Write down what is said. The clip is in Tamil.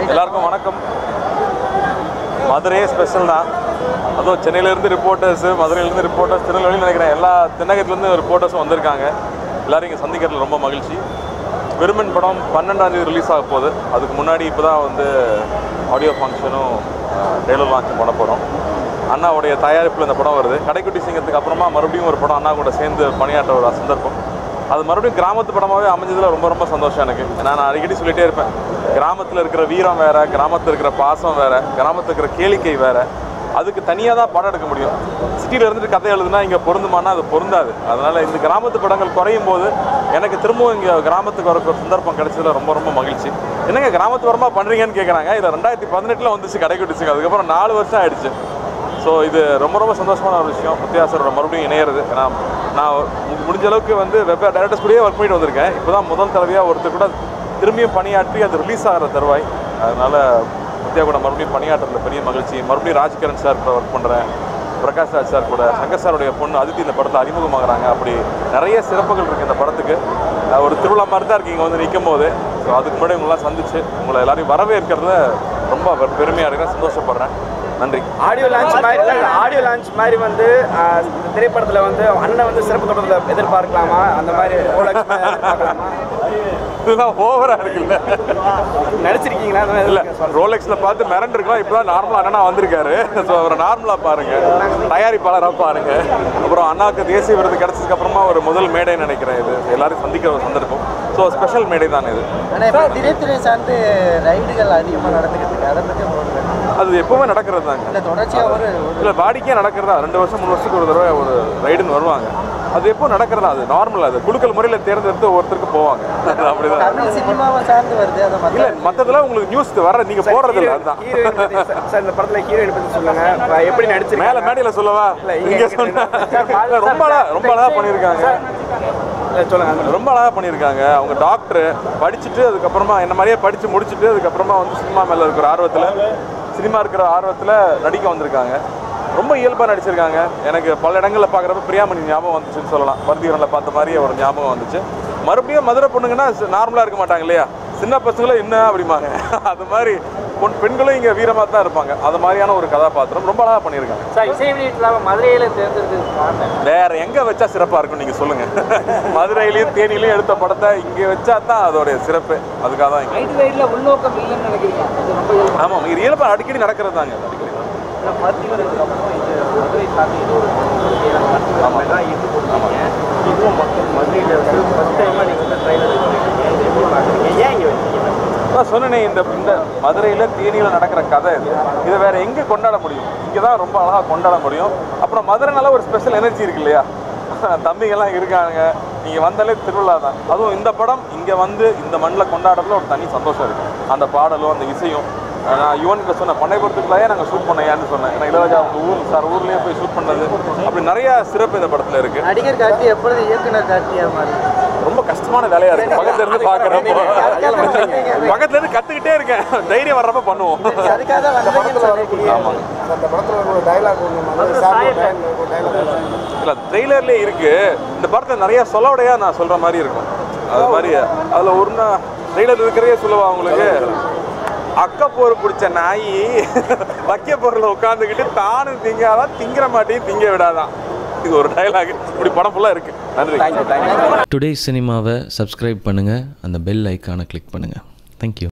எல்லாருக்கும் வணக்கம் மதுரையே ஸ்பெஷல் தான் அதுவும் சென்னையிலேருந்து ரிப்போர்ட்டர்ஸு மதுரையிலேருந்து ரிப்போர்ட்டர்ஸ் திருநெல்வேலி நினைக்கிறேன் எல்லா தென்னகத்துலேருந்து ரிப்போர்ட்டர்ஸும் வந்திருக்காங்க எல்லாரும் இங்கே சந்திக்கிறதுல ரொம்ப மகிழ்ச்சி விருமன் படம் பன்னெண்டாம் தேதி ரிலீஸ் ஆக போகுது அதுக்கு முன்னாடி இப்போ தான் வந்து ஆடியோ ஃபங்க்ஷனும் டெய்லர் லான்ச் பண்ண போகிறோம் அண்ணாவுடைய தயாரிப்பில் இந்த படம் வருது கடைக்குட்டி சிங்கத்துக்கு அப்புறமா மறுபடியும் ஒரு படம் அண்ணா கூட சேர்ந்து பணியாற்ற ஒரு சந்தர்ப்பம் அது மறுபடியும் கிராமத்து படமாகவே அமைஞ்சதில் ரொம்ப ரொம்ப சந்தோஷம் எனக்கு ஏன்னா நான் அடிக்கடி சொல்லிட்டே இருப்பேன் கிராமத்தில் இருக்கிற வீரம் வேற கிராமத்தில் இருக்கிற பாசம் வேற கிராமத்தில் இருக்கிற கேளிக்கை வேற அதுக்கு தனியாக தான் படம் எடுக்க முடியும் சிட்டியில் இருந்துட்டு கதை எழுதுனா இங்கே பொருந்துமானா அது பொருந்தாது அதனால் இந்த கிராமத்து படங்கள் குறையும் போது எனக்கு திரும்பவும் இங்கே கிராமத்துக்கு வரக்கு ஒரு சந்தர்ப்பம் கிடைச்சதுல ரொம்ப ரொம்ப மகிழ்ச்சி என்னங்க கிராமத்து வரமா பண்ணுறீங்கன்னு கேட்குறாங்க இதில் ரெண்டாயிரத்தி பதினெட்டில் வந்துச்சு கடைக்குட்டிச்சுங்க அதுக்கப்புறம் நாலு வருஷம் ஆயிடுச்சு ஸோ இது ரொம்ப ரொம்ப சந்தோஷமான ஒரு விஷயம் முத்தியாசரோட மறுபடியும் இணையிறது ஏன்னா நான் மு- முடிஞ்ச அளவுக்கு வந்து வெவ்வேறு டேரக்டர்ஸ் கூடயே ஒர்க் பண்ணிட்டு வந்திருக்கேன் இப்போ தான் முதல் தடவையாக ஒருத்தர் கூட திரும்பியும் பணியாற்றி அது ரிலீஸ் ஆகிற தருவாய் அதனால முத்தியா கூட மறுபடியும் பணியாற்றுறதுல பெரிய மகிழ்ச்சி மறுபடியும் ராஜ்கிரண் சார் கூட ஒர்க் பண்ணுறேன் பிரகாஷ் ராஜ் சார் கூட சங்கர் சாருடைய பொண்ணு அதித்தி இந்த படத்தில் அறிமுகமாகறாங்க அப்படி நிறைய சிறப்புகள் இருக்குது இந்த படத்துக்கு அஹ் ஒரு திருவிழா மாதிரி தான் இருக்கீங்க வந்து நிற்கும் போது ஸோ அதுக்கு முன்னாடி உங்களாம் சந்திச்சு உங்களை எல்லாரையும் வரவேற்கிறதுல ரொம்ப பெருமையாக இருக்கிறேன் சந்தோஷப்படுறேன் நன்றி ஆடியோ லான்ச் மாதிரி இல்லை ஆடியோ லான்ச் மாதிரி வந்து ஆஹ், இந்த திரைப்படத்தில் வந்து அண்ணன் வந்து சிறப்பு தொடர்பில் எதிர்பார்க்கலாமா அந்த மாதிரி ரோலக்ஸ் மாதிரி எதிர்பார்க்கலாமா இதெல்லாம் ஓவராக இருக்குல்ல நடிச்சிருக்கீங்களா அந்த மாதிரி இல்ல எதுவும் ரோலெக்ஸ்ல பார்த்து மிரண்டிருக்கலாம் இப்பதான் நார்மலா அண்ணா வந்திருக்காரு ஸோ அவரை நார்மலா பாருங்க தயாரிப்பாளரா பாருங்க அப்புறம் அண்ணாக்கு தேசிய விருது கிடைச்சதுக்கு அப்புறமா ஒரு முதல் மேடை நினைக்கிறேன் இது எல்லாரும் சந்திக்கிற ஒரு சந்தர்ப்பம் ஸோ ஸ்பெஷல் மேடை தான் இது ஆனால் இப்போ திரைத்துறை சார்ந்து ரைடுகள் அதிகமாக நடந்துக்கிட்டு இருக்கு அதை பற்றி உங்களுக்கு அது எப்பவுமே நடக்கிறது தாங்க இல்லை தொடர்ச்சியாக ஒரு இல்ல வாடிக்கையா நடக்கிறதா ரெண்டு வருஷம் மூணு வருஷத்துக்கு ஒரு தடவை ஒரு ரைடுன்னு வருவாங்க அது எப்போ நடக்கிறதா அது நார்மல் அது குழுக்கள் முறையில் தேர்ந்தெடுத்து ஒவ்வொருத்தருக்கு போவாங்க அது அப்படிதான் தமிழ் சினிமாவை சார்ந்து வருது அதை மற்ற இல்ல மத்ததெல்லாம் உங்களுக்கு நியூஸ் வர நீங்க போறது இல்ல அதுதான் ஹீரோயின் பத்தி சார், சார் இந்த படத்தில் ஹீரோயின் பத்தி சொல்லுங்க இப்ப எப்படி நடிச்சிருக்கீங்க மேல மேடையில சொல்லவா இல்ல, இங்க இங்க இங்க சொன்னா சார், இல்ல, ரொம்ப அழகா ரொம்ப அழகா பண்ணியிருக்காங்க இல்ல, சொல்லுங்க அந்த- ரொம்ப அழகாக பண்ணியிருக்காங்க அவங்க டாக்டர் படிச்சுட்டு அதுக்கப்புறமா என்ன மாதிரியே படித்து முடிச்சுட்டு அதுக்கப்புறமா வந்து சினிமா மேலே இருக்கிற ஆர்வத்தில் சினிமா இருக்கிற ஆர்வத்தில் நடிக்க வந்திருக்காங்க ரொம்ப இயல்பாக நடிச்சிருக்காங்க எனக்கு பல இடங்களில் பார்க்குறப்ப பிரியாமணி ஞாபகம் வந்துச்சுன்னு சொல்லலாம் பருத்திவரனில் பார்த்த மாதிரியே ஒரு ஞாபகம் வந்துச்சு மறுபடியும் மதுரை பொண்ணுங்கன்னா நார்மலாக இருக்க மாட்டாங்க இல்லையா சின்ன பசங்களும் என்ன அப்படிம்பாங்க அது மாதிரி பொன் பெண்களும் இங்கே வீரமாக தான் இருப்பாங்க அது மாதிரியான ஒரு கதாபாத்திரம் ரொம்ப அழகாக பண்ணியிருக்காங்க சார் இசை வெளியீட்டில் மதுரையில் தேர்ந்தெடுத்தது காரணம் வேற எங்க வச்சா சிறப்பா இருக்கும் நீங்க சொல்லுங்க மதுரையிலயும் தேனிலையும் எடுத்த படத்தை இங்க வச்சா தான் அதோடைய சிறப்பு அதுக்காக தான் இங்க ஐடி ரைடில் உள்நோக்கம் இல்லைன்னு நினைக்கிறீங்க அது ரொம்ப இயல்பு. ஆமாம் இது இயல்பா அடிக்கடி நடக்கிறது தாங்க அடிக்கடி ஏன்னா மருத்துவருக்கு அப்புறம் இது மதுரை சார்ந்து இது ஒரு தான் ஈர்த்து போட்டுருக்கீங்க இதுவும் மக்கள் மதுரையில் வந்து ஃபஸ்ட் டைமாக நீங்கள் வந்து ட்ரெயினில் வச்சுருக்கீங்க இது எப்படி பார்க்குறீங்க ஏன் இங்கே வச்சீங்க நான் சொன்னேனே இந்த இந்த மதுரையில தேனியில நடக்கிற கதை இது இதை வேற எங்க கொண்டாட முடியும் இங்க தான் ரொம்ப அழகா கொண்டாட முடியும் அப்புறம் மதுரைனால ஒரு ஸ்பெஷல் எனர்ஜி இருக்கு இல்லையா தம்பிங்கெல்லாம் இருக்காங்க நீங்க வந்தாலே திருவிழா தான் அதுவும் இந்த படம் இங்க வந்து இந்த மண்ணில் கொண்டாடுறதுல ஒரு தனி சந்தோஷம் இருக்கு அந்த பாடலும் அந்த இசையும் நான் யுவன் கிட்ட சொன்னேன் பண்ணைபுரத்துக்குள்ளேயே நாங்கள் ஷூட் பண்ண ஏன்னு சொன்னேன் ஏன்னா இளையராஜா அவங்க ஊர் சார் ஊர்லேயே போய் ஷூட் பண்ணது அப்படி நிறைய சிறப்பு இந்த படத்துல இருக்கு நடிகர் காட்சி எப்பொழுது இயக்குனர் காட்சியாக மாறி ரொம்ப கஷ்டமான வேலையா இருக்கு பக்கத்துல இருந்து பாக்குறப்போ பக்கத்துல இருந்து கத்துக்கிட்டே இருக்கேன் தைரியம் வர்றப்ப பண்ணுவோம் அதுக்காக தான் வந்தீங்கன்னு சொல்லியிருக்கீங்க ஆமாங்க அந்த படத்தில் ஒரு டைலாக் ஒன்று மதுரை சார் ஒரு டைலாக் இல்ல ட்ரெய்லர்லேயே இருக்கு இந்த படத்தை நிறைய சொல்லோடையா நான் சொல்ற மாதிரி இருக்கும் அது மாதிரி அதுல ஒரு ட்ரெய்லர் இருக்கிறதே சொல்லுவா உங்களுக்கு அக்க போர் பிடிச்ச நாய் வைக்க பொருளை உட்காந்துக்கிட்டு தானும் திங்காதான் திங்கிற மாட்டேன் திங்க விடாதான் இது ஒரு டைலாக் இப்படி படம் ஃபுல்லா இருக்கு நன்றி டுடே சினிமாவை சப்ஸ்கிரைப் பண்ணுங்கள் அந்த பெல் ஐக்கானை கிளிக் பண்ணுங்கள் தேங்க்யூ